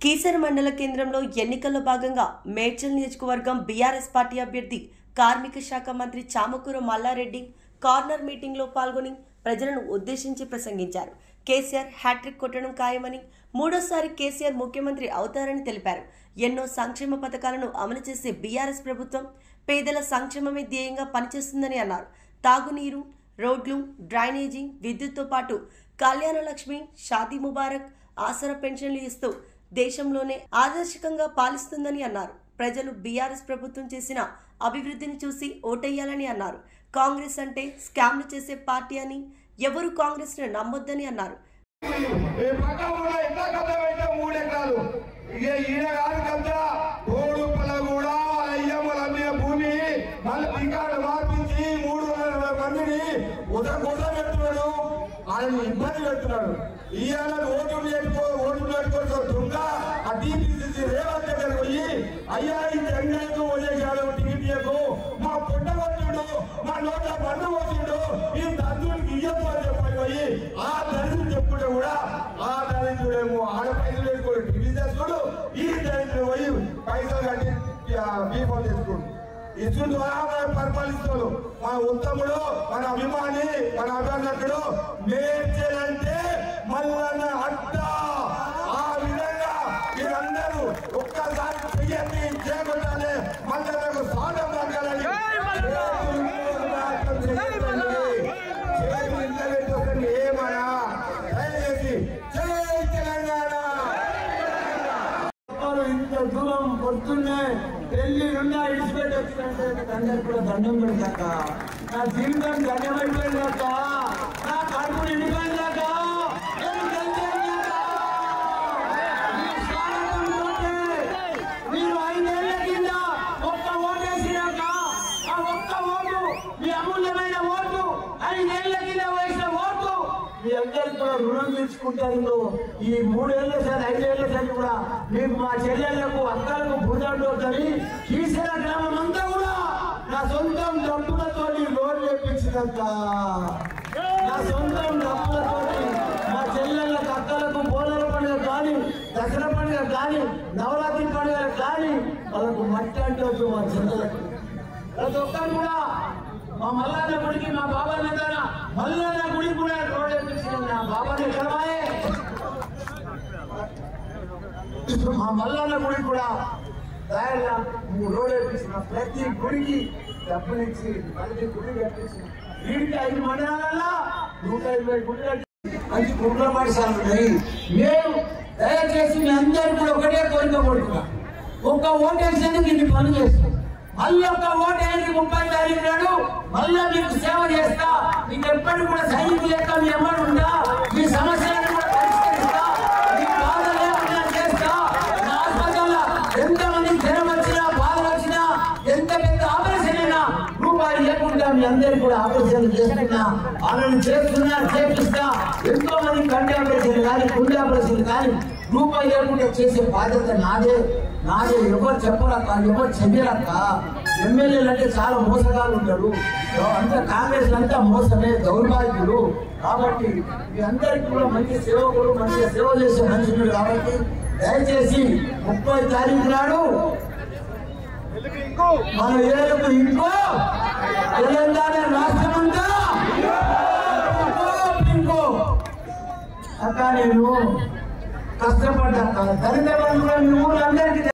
కీసర మండల కేంద్రంలో ఎన్నికల్లో భాగంగా మేడ్చల్ నియోజకవర్గం బీఆర్ఎస్ పార్టీ అభ్యర్థి కార్మిక శాఖ మంత్రి చామకూర మల్లారెడ్డి కార్నర్ మీటింగ్లో పాల్గొని ప్రజలను ఉద్దేశించి ప్రసంగించారు కేసీఆర్ హ్యాట్రిక్ కొట్టడం ఖాయమని మూడోసారి కేసీఆర్ ముఖ్యమంత్రి అవుతారని తెలిపారు ఎన్నో సంక్షేమ పథకాలను అమలు చేసే బీఆర్ఎస్ ప్రభుత్వం పేదల సంక్షేమమే ధ్యేయంగా పనిచేస్తుందని అన్నారు తాగునీరు రోడ్లు డ్రైనేజీ విద్యుత్తో పాటు కళ్యాణ లక్ష్మి షాదీ ముబారక్ ఆసరా పెన్షన్లు ఇస్తూ దేశంలోనే ఆదర్శకంగా పాలిస్తుందని అన్నారు ప్రజలు బీఆర్ఎస్ ప్రభుత్వం చేసిన అభివృద్ధిని చూసి ఓటేయాలని అన్నారు కాంగ్రెస్ అంటే స్కామ్లు చేసే పార్టీ అని ఎవరు కాంగ్రెస్ను నమ్మొద్దని అన్నారు ఈ పక్క ఊళ్ళో ఎంత కథ పెట్టే మూడు ఎకరాలు ఇక ఈయన కాదు కథ కోడు పల కూడా వాళ్ళ అయ్యమ్మల అమ్మిన భూమి మళ్ళీ రికార్డు మార్పించి మూడు వందల మందిని ఉద గుడ్డ పెడుతున్నాడు ఆయన ఇబ్బంది పెడుతున్నాడు ఇవాళ ఓటు పెట్టుకో ఓటు పెట్టుకో దొంగ ఆ టీపీసీసీ రేవంత్ దగ్గర పోయి అయ్యా ఈ జంగలకు వదిలేశాడు టీపీఏకు మా పుట్ట కొట్టుడు మా నోట్ల పండు వచ్చిండు ఈ దంతుడికి ఇయ్యకు అని చెప్పని పోయి ఆ దళితుడు చెప్పుకుంటే కూడా ఆ దళితుడేమో ఆడ పైసలు వేసుకుని టీవీ చేసుకుడు ఈ దళితుడు పోయి పైసలు కట్టి బీఫామ్ చేసుకుడు ఇసు ద్వారా మనం పరిపాలిస్తున్నాడు మన ఉత్తముడు మన అభిమాని మన అభినందకుడు మేర్చేలంటే మల్లన్న అడ్డ ఆ విధంగా మీరందరూ ఒక్కసారి చెయ్యండి చేపట్టాలి మల్లన్నకు స్వాగతం పలకాలని ఏమన్నా దయచేసి జై తెలంగాణ వారు ఇంత దూరం పొద్దున్నే ఢిల్లీ నుండి ఇడిచిపెట్టి వచ్చినట్టు తండ్రి కూడా దండం పెడతాక నా జీవితం ధన్యమైపోయిందాక నా కడుపు నిండిపోయిందాక నేను గెలిచాక. మీ స్వాగతంతోటే మీరు ఐదేళ్ల కింద ఒక్క ఓటేసినాక ఆ ఒక్క ఓటు మీ అమూల్యమైన ఓటు ఐదేళ్ల కింద వేసిన ఓటు మీ అందరికీ కూడా రుణం తీర్చుకుంటారు ఈ మూడేళ్ల సార్ ఐదేళ్ల సార్ కూడా మీకు మా చెల్లెళ్లకు అక్కలకు బుధండి కీసర గ్రామం అంతా కూడా నా సొంతం డబ్బులతో లోన్ తెప్పించినంత నా సొంతం డబ్బులతో మా చెల్లెళ్ళకు అక్కలకు బోనాల పండుగ కానీ దసరా పండుగ కానీ నవరాత్రి పండుగ కానీ వాళ్ళకు మట్టి అంటే వద్దు మా చెల్లెలకు ప్రతి ఒక్కరు కూడా మా మల్లన్న గుడికి మా బాబా నేతన మల్లన్న గుడి కూడా రోడ్ వేపించిన నా బాబాని ఎక్కడమాయే మా మల్లన్న గుడి కూడా దారిలో మూడు రోడ్ వేపించిన ప్రతి గుడికి డబ్బులిచ్చి ప్రతి గుడి కట్టించిన వీడికి ఐదు మండలాలలో నూట ఇరవై గుడి కట్టి మంచి గుడ్ల పాఠశాలలు ఉన్నాయి మేము దయచేసి మీ అందరూ కూడా ఒకటే కోరిక కోరుతున్నా ఒక్క ఓటేసేందుకు ఇన్ని పనులు చేస్తాం మళ్ళీ ఒక్క ఓటేసి ముప్పై తారీఖు నాడు మళ్ళీ మీకు సేవ చేస్తా మీకు ఎప్పటి కూడా సైనికులు లెక్క మీ అమ్మడు ఉందా మీ సమస్యలను కూడా పరిష్కరిస్తా మీ బాధ లేకుండా చేస్తా నా హాస్పిటల్లో ఎంతమంది జ్వరం వచ్చినా బాధ వచ్చినా ఎంత పెద్ద ఆపరేషన్ అయినా రూపాయి లేకుండా మీ అందరికి కూడా ఆపరేషన్ చేస్తున్నా ఆల్రెడీ చేస్తున్నా చేపిస్తా ఎంతో మంది కంటి ఆపరేషన్ కానీ గుండె ఆపరేషన్ కానీ రూపాయి లేకుండా చేసే బాధ్యత నాదే నాదే ఎవరు చెప్పరక్క ఎవరు చెయ్యరక్క ఎమ్మెల్యేలు అంటే చాలా మోసగాళ్ళు ఉంటారు అంతా కాంగ్రెస్ అంతా మోసమే దౌర్భాగ్యులు కాబట్టి మీ అందరికీ కూడా మంచి సేవకులు మంచిగా సేవ చేసే మనుషులు కాబట్టి దయచేసి ముప్పై తారీఖు నాడు మన ఏడుకు ఇంకో తెలంగాణ రాష్ట్రమంతా ఇంకో ఇంకో అక్క నేను కష్టపడ్డా దళిత బంధువులు మీ ఊళ్ళందరికీ